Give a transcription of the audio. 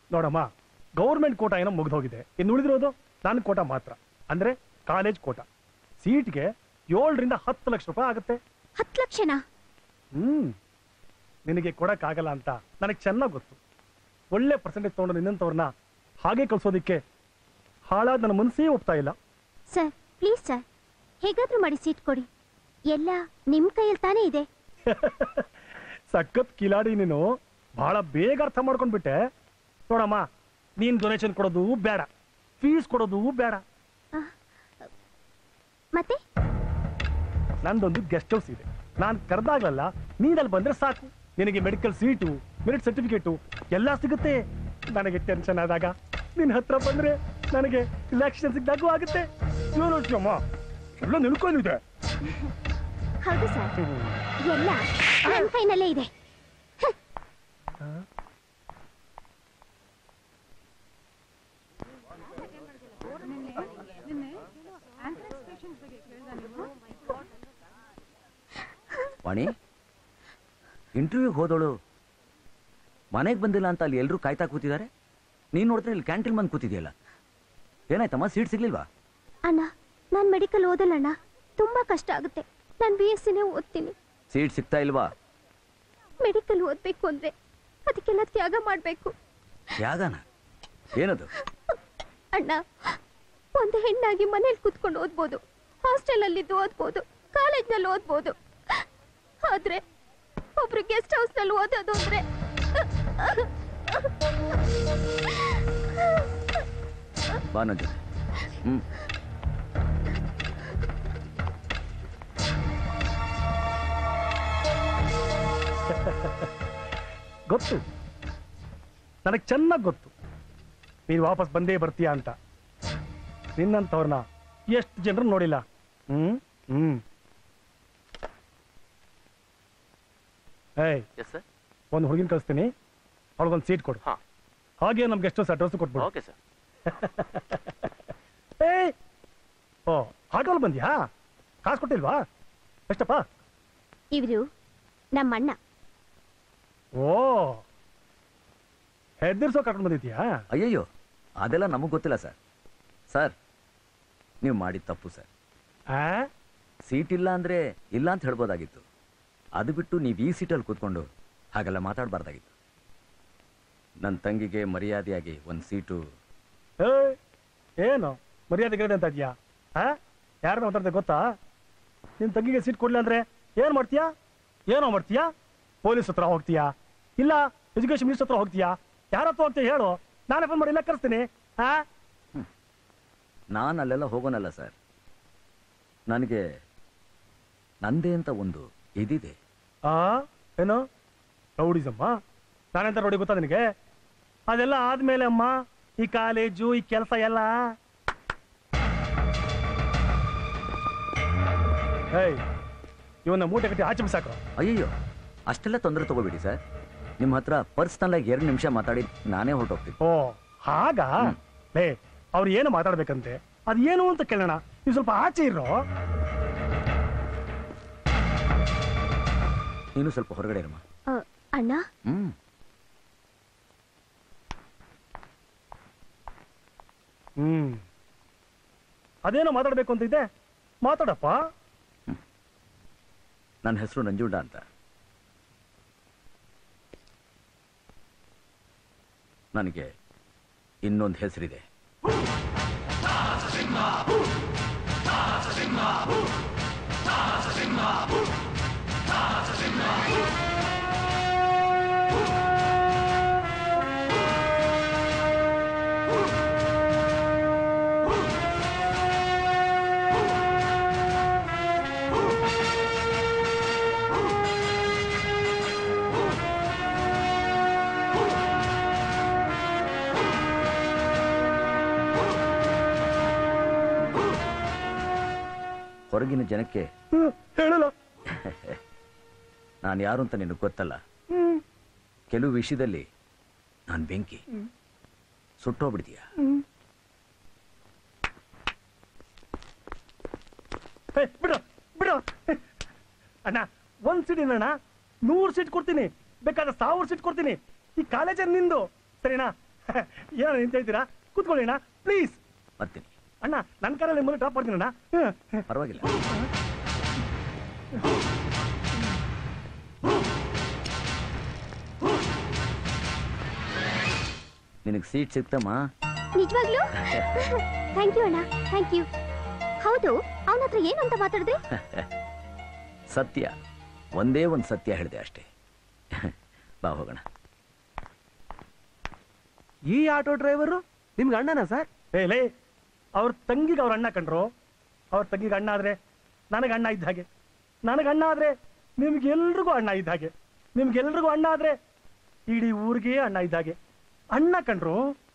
ನೋಡಮ್ಮ ಗೌರ್ಮೆಂಟ್ ಕೋಟ ಏನೋ ಮುಗ್ದೋಗಿದೆ ಇನ್ನು ಉಳಿದಿರೋದು ನನ್ನ ಕೋಟ ಮಾತ್ರ ಅಂದ್ರೆ ಕಾಲೇಜ್ ಕೋಟ ಸೀಟ್ಗೆ ಏಳರಿಂದ ಹತ್ತು ಲಕ್ಷ ರೂಪಾಯಿ ಆಗುತ್ತೆ ಹತ್ತು ಲಕ್ಷನಾ ಹ್ಮ್ ನಿನಗೆ ಕೊಡಕ್ಕಾಗಲ್ಲ ಅಂತ ನನಗೆ ಚೆನ್ನಾಗಿ ಗೊತ್ತು ಒಳ್ಳೆ ಪರ್ಸೆಂಟೇಜ್ ತಗೊಂಡು ನಿನ್ನಂಥವ್ರನ್ನ ಹಾಗೆ ಕಳ್ಸೋದಿಕ್ಕೆ ಹಾಳಾದ ನನ್ನ ಮನಸ್ಸೇ ಒಪ್ತಾ ಇಲ್ಲ ಸರ್ ಪ್ಲೀಸ್ ಸರ್ ಹೇಗಾದ್ರೂ ಮಾಡಿ ಸೀಟ್ ಕೊಡಿ ಎಲ್ಲ ನಿಮ್ ಕೈಯಲ್ಲಿ ತಾನೇ ಇದೆ ಸಖತ್ ಕಿಲಾಡಿ ನೀನು ಬಹಳ ಬೇಗ ಅರ್ಥ ಮಾಡ್ಕೊಂಡ್ಬಿಟ್ಟೆ ನೋಡಮ್ಮ ನೀನ್ ಡೊನೇಷನ್ ಕೊಡೋದು ಬೇಡ ಫೀಸ್ ಕೊಡೋದು ಬೇಡ ಮತ್ತೆ ನಂದೊಂದು ಗೆಸ್ಟ್ ಹೌಸ್ ಇದೆ ನಾನು ಕರೆದಾಗ್ಲಲ್ಲ ನೀನಲ್ಲಿ ಬಂದ್ರೆ ಸಾಕು ನಿನಗೆ ಮೆಡಿಕಲ್ ಸೀಟು ಮೆರಿಟ್ ಸರ್ಟಿಫಿಕೇಟು ಎಲ್ಲ ಸಿಗುತ್ತೆ ನನಗೆ ಟೆನ್ಷನ್ ಆದಾಗ ನಿನ್ನ ಹತ್ರ ಬಂದ್ರೆ ನನಗೆ ರಿಲ್ಯಾಕ್ಸೇಷನ್ ಸಿಗ್ದಾಗೂ ಆಗುತ್ತೆ ಏನು ಅಮ್ಮ ಎಲ್ಲ ನಿಲ್ಕೊಂಡಿದೆ ಹೌದು ಸರ್ ಎಲ್ಲ ನನ್ನ ಕೈನಲ್ಲೇ ಇದೆ ವಾಣಿ ಇಂಟರ್ವ್ಯೂಗೆ ಹೋದವಳು ಮನೆಗೆ ಬಂದಿಲ್ಲ ಅಂತ ಅಲ್ಲಿ ಎಲ್ಲರೂ ಕಾಯ್ತಾ ಕೂತಿದ್ದಾರೆ ನೀನು ನೋಡಿದ್ರೆ ಇಲ್ಲಿ ಕ್ಯಾಂಟೀನ್ ಬಂದು ಕೂತಿದೆಯಲ್ಲ ಏನಾಯ್ತಮ್ಮ ಸೀಟ್ ಸಿಗ್ಲಿಲ್ವಾ ಅಣ್ಣ ನಾನು ಮೆಡಿಕಲ್ ಓದಲ್ಲಣ್ಣ ತುಂಬಾ ಕಷ್ಟ ಆಗುತ್ತೆ ನಾನು ಬಿ ಎಸ್ ಸಿನೇ ಓದ್ತೀನಿ ಸೀಟ್ ಸಿಗ್ತಾ ಇಲ್ವಾ ಮೆಡಿಕಲ್ ಓದ್ಬೇಕು ಅಂದ್ರೆ ಅದಕ್ಕೆಲ್ಲ ತ್ಯಾಗ ಮಾಡ್ಬೇಕು ತ್ಯಾಗನ ಏನದು ಅಣ್ಣ ಒಂದು ಹೆಣ್ಣಾಗಿ ಮನೇಲಿ ಕೂತ್ಕೊಂಡು ಓದ್ಬೋದು ಹಾಸ್ಟೆಲ್ ಅಲ್ಲಿದ್ದು ಓದ್ಬೋದು ಕಾಲೇಜ್ನಲ್ಲಿ ಓದ್ಬೋದು ಆದ್ರೆ ಒಬ್ರು ಗೆಸ್ಟ್ ಹೌಸ್ ನಲ್ಲಿ ಓದೋದು ಅಂದ್ರೆ ಬಾ ನನ್ನ ಜೊತೆ ಹ್ಞೂ ಗೊತ್ತು ನನಗೆ ಚೆನ್ನಾಗಿ ಗೊತ್ತು ನೀನು ವಾಪಸ್ ಬಂದೇ ಬರ್ತೀಯಾ ಅಂತ ನಿನ್ನಂಥವ್ರನ್ನ ಎಷ್ಟು ಜನರು ನೋಡಿಲ್ಲ ಹ್ಮ್ ಹ್ಮ್ ಏಯ್ ಎಸ್ ಸರ್ ಒಂದು ಹುಡುಗಿನ ಕಳಿಸ್ತೀನಿ ಅವಳಿಗೊಂದು ಸೀಟ್ ಕೊಡು ಹಾ. ಹಾಗೆ ನಮ್ಗೆ ಎಷ್ಟು ಅಡ್ರೆಸ್ ಕೊಟ್ಬಿಡು ಓಕೆ ಸರ್ ಏಯ್ ಓ ಆಟೋಲ್ ಬಂದ್ಯಾ ಕಾಸು ಕೊಟ್ಟಿಲ್ವಾ ಎಷ್ಟಪ್ಪ ಇವರು ನಮ್ಮ ಅಣ್ಣ ಓ ಹೆದರ್ಸೋ ಕರ್ಕೊಂಡು ಬಂದಿದ್ಯಾ ಅಯ್ಯಯ್ಯೋ ಅದೆಲ್ಲ ನಮಗೆ ಗೊತ್ತಿಲ್ಲ ಸರ್ ಸರ್ ನೀವು ಮಾಡಿದ ತಪ್ಪು ಸರ್ ಆ ಸೀಟ್ ಇಲ್ಲ ಅಂದರೆ ಇಲ್ಲ ಅಂತ ಹೇಳ್ಬೋದಾಗಿತ್ತು ಅದು ಬಿಟ್ಟು ನೀವು ಈ ಸೀಟಲ್ಲಿ ಕೂತ್ಕೊಂಡು ಹಾಗೆಲ್ಲ ಮಾತಾಡಬಾರ್ದಾಗಿತ್ತು ನನ್ನ ತಂಗಿಗೆ ಮರ್ಯಾದೆಯಾಗಿ ಒಂದು ಸೀಟು ಏಯ್, ಏನು ಮರ್ಯಾದೆ ಗಿರದೆ ಅಂತ ಇದೆಯಾ ಆ ಯಾರನ್ನ ಮಾತಾಡ್ದೆ ಗೊತ್ತಾ ನಿನ್ ತಂಗಿಗೆ ಸೀಟ್ ಕೊಡ್ಲಿ ಅಂದ್ರೆ ಏನ್ ಮಾಡ್ತೀಯಾ ಏನೋ ಮಾಡ್ತೀಯಾ ಪೊಲೀಸ್ ಹತ್ರ ಹೋಗ್ತೀಯಾ ಇಲ್ಲ ಎಜುಕೇಶನ್ ಮಿನಿಸ್ಟರ್ ಹತ್ರ ಹೋಗ್ತೀಯಾ ಯಾರ ಹತ್ರ ಅಂತ ಹೇಳು ನಾನೇ ಫೋನ್ ಮಾಡಿ ಇಲ್ಲ ಕರೆಸ್ತೀನಿ ಆ ನಾನು ಅಲ್ಲೆಲ್ಲ ಹೋಗೋನಲ್ಲ ಸರ್ ನನಗೆ ನಂದೇ ಅಂತ ಒಂದು ಇದಿದೆ ಆ ಏನು ರೌಡಿಸಮ್ಮ ನಾನೆಂತ ರೌಡಿ ಗೊತ್ತಾ ನಿನಗೆ ಅದೆಲ್ಲ ಆದ್ಮೇಲೆ ಅಮ್ಮ ಈ ಕಾಲೇಜು ಈ ಕೆಲಸ ಎಲ್ಲ ಏಯ್ ಇವನ್ನ ಮೂಟೆ ಕಟ್ಟಿ ಆಚೆ ಬಿಸಾಕು ಅಯ್ಯಯ್ಯೋ ಅಷ್ಟೆಲ್ಲ ತೊಂದರೆ ತಗೋಬೇಡಿ ಸರ್ ನಿಮ್ಮ ಹತ್ರ ಪರ್ಸ್ನಲ್ ಆಗಿ ಎರಡು ನಿಮಿಷ ಮಾತಾಡಿ ನಾನೇ ಹೊರಟೋಗ್ತೀನಿ ಓ ಹಾಗ ಲೇ ಅವ್ರು ಏನು ಮಾತಾಡ್ಬೇಕಂತೆ ಅದ್ ಏನು ಅಂತ ಕೇಳೋಣ ನೀವು ಸ್ವಲ್ಪ ಆಚೆ ಇರೋ ನೀನು ಸ್ವಲ್ಪ ಹೊರಗಡೆ ಇರಮ್ಮ ಅ, ಅಣ್ಣ ಹ್ಮ್ ಹ್ಮ್ ಅದೇನೋ ಮಾತಾಡ್ಬೇಕು ಅಂತ ಇದೆ ಮಾತಾಡಪ್ಪ ನನ್ನ ಹೆಸರು ನಂಜುಂಡ ಅಂತ ನನಗೆ ಇನ್ನೊಂದು ಹೆಸರಿದೆ ಹೊರಗಿನ ಜನಕ್ಕೆ ಹ್ಮ್, ಹೇಳಲ್ಲ ನಾನು ಯಾರು ಅಂತ ನಿನಗೆ ಗೊತ್ತಲ್ಲ ಹ್ಮ್ ಕೆಲವು ವಿಷಯದಲ್ಲಿ ನಾನು ಬೆಂಕಿ ಸುಟ್ಟೋಗ್ಬಿಡ್ತೀಯ ಏ, ಬಿಡು ಬಿಡು ಅಣ್ಣ ಒಂದ್ ಸೀಟ್ ಇಲ್ಲ ಅಣ್ಣ ನೂರು ಸೀಟ್ ಕೊಡ್ತೀನಿ ಬೇಕಾದ್ರೆ ಸಾವಿರ ಸೀಟ್ ಕೊಡ್ತೀನಿ ಈ ಕಾಲೇಜಲ್ಲಿ ನಿಂದು ಸರಿನಾ ಏನೋ ನಿಂತ ಇದ್ದೀರಾ ಕೂತ್ಕೊಳ್ಳಿ ಅಣ್ಣ ಪ್ಲೀಸ್ ಬರ್ತೀನಿ ಅಣ್ಣ ನನ್ನ ಕಾರಲ್ಲಿ ಮುಂದೆ ಡ್ರಾಪ್ ಮಾಡ್ತೀನಿ ಅಣ್ಣ ಹ್ಮ್. ಪರವಾಗಿಲ್ಲ ನಿನಗೆ ಸೀಟ್ ಸಿಕ್ತಮ್ಮ ನಿಜವಾಗ್ಲೂ ಥ್ಯಾಂಕ್ ಯು ಅಣ್ಣ ಥ್ಯಾಂಕ್ ಯು ಹೌದು ಅವನ ಹತ್ರ ಏನು ಅಂತ ಮಾತಾಡಿದ್ರಿ ಸತ್ಯ ಒಂದೇ ಒಂದು ಸತ್ಯ ಹೇಳಿದೆ ಅಷ್ಟೇ ಬಾ ಹೋಗೋಣ ಈ ಆಟೋ ಡ್ರೈವರು ನಿಮ್ಗೆ ಅಣ್ಣನ ಸರ್ ಏ ಲೇ ಅವ್ರ ತಂಗಿಗೆ ಅವ್ರ ಅಣ್ಣ ಕಂಡ್ರು ಅವ್ರ ತಂಗಿಗೆ ಅಣ್ಣ ಆದ್ರೆ ನನಗೆ ಅಣ್ಣ ಇದ್ದ ಹಾಗೆ ನನಗೆ ಅಣ್ಣ ಆದ್ರೆ ನಿಮ್ಗೆಲ್ರಿಗೂ ಅಣ್ಣ ಇದ್ದ ಹಾಗೆ ನಿಮ್ಗೆಲ್ರಿಗೂ ಅಣ್ಣ ಆದ್ರೆ ಇಡೀ ಊರಿಗೆ ಅಣ್ಣ ಇದ್ದ ಹಾಗೆ ಅಣ್ಣ ಕಂಡ್ರು